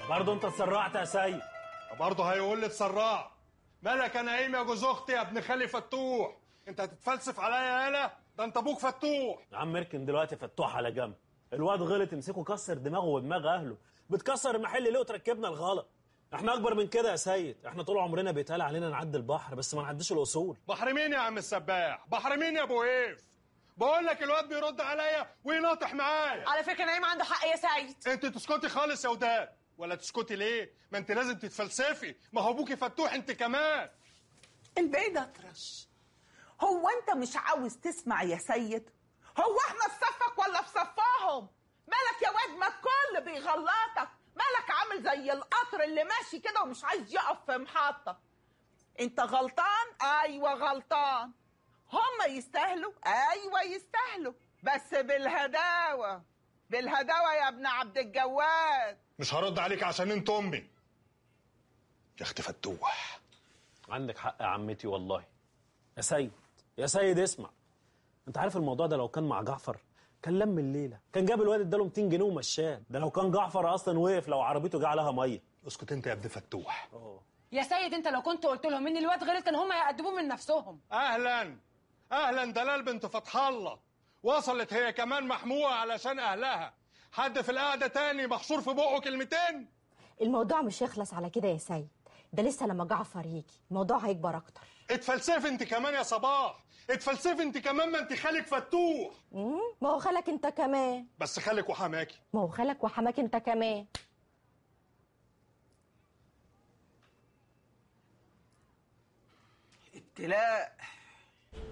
برضه انت اتسرعت يا سيد برضه هيقول لي اتسرع مالك انا قايم يا جوز اختي يا ابن خالي فتوح انت هتتفلسف عليا يالا ده انت ابوك فتوح يا عم اركن دلوقتي فتوح على جنب الواد غلط امسكه كسر دماغه ودماغ اهله بتكسر المحل ليه وتركبنا الغلط احنا اكبر من كده يا سيد احنا طول عمرنا بيتقال علينا نعدي البحر بس ما نعديش الاصول بحر مين يا عم السباح بحر مين يا ابو ايف بقول لك الواد بيرد عليا ويناطح معايا على فكره نايم عنده حق يا سيد انت تسكتي خالص يا وداد ولا تسكتي ليه ما انت لازم تتفلسفي ما هو ابوكي فتوح انت كمان البعيد اطرش هو انت مش عاوز تسمع يا سيد هو احنا في صفك ولا في صفاهم مالك يا واد ما الكل بيغلطك مالك عامل زي القطر اللي ماشي كده ومش عايز يقف في محطة انت غلطان ايوه غلطان هما يستاهلوا ايوه يستاهلوا بس بالهداوة بالهداوة يا ابن عبد الجواد مش هرد عليك عشان انت امي يا اختي فتوح عندك حق يا عمتي والله يا سيد يا سيد اسمع انت عارف الموضوع ده لو كان مع جعفر كان لم الليله كان جاب الواد اداله 200 جنيه ومشاه ده لو كان جعفر اصلا وقف لو عربيته جه عليها ميه اسكت انت يا ابن فتوح يا سيد انت لو كنت قلت لهم ان الواد غلط كان هم هيقدموه من نفسهم اهلا اهلا دلال بنت فتح الله وصلت هي كمان محموقه علشان اهلها حد في القعده تاني محشور في بقه كلمتين الموضوع مش يخلص على كده يا سيد ده لسه لما جعفر يجي الموضوع هيكبر اكتر اتفلسفي انت كمان يا صباح اتفلسفي انت كمان ما انت خالك فتوح مم، ما هو خالك انت كمان بس خالك وحماكي ما هو خالك وحماك انت كمان ابتلاء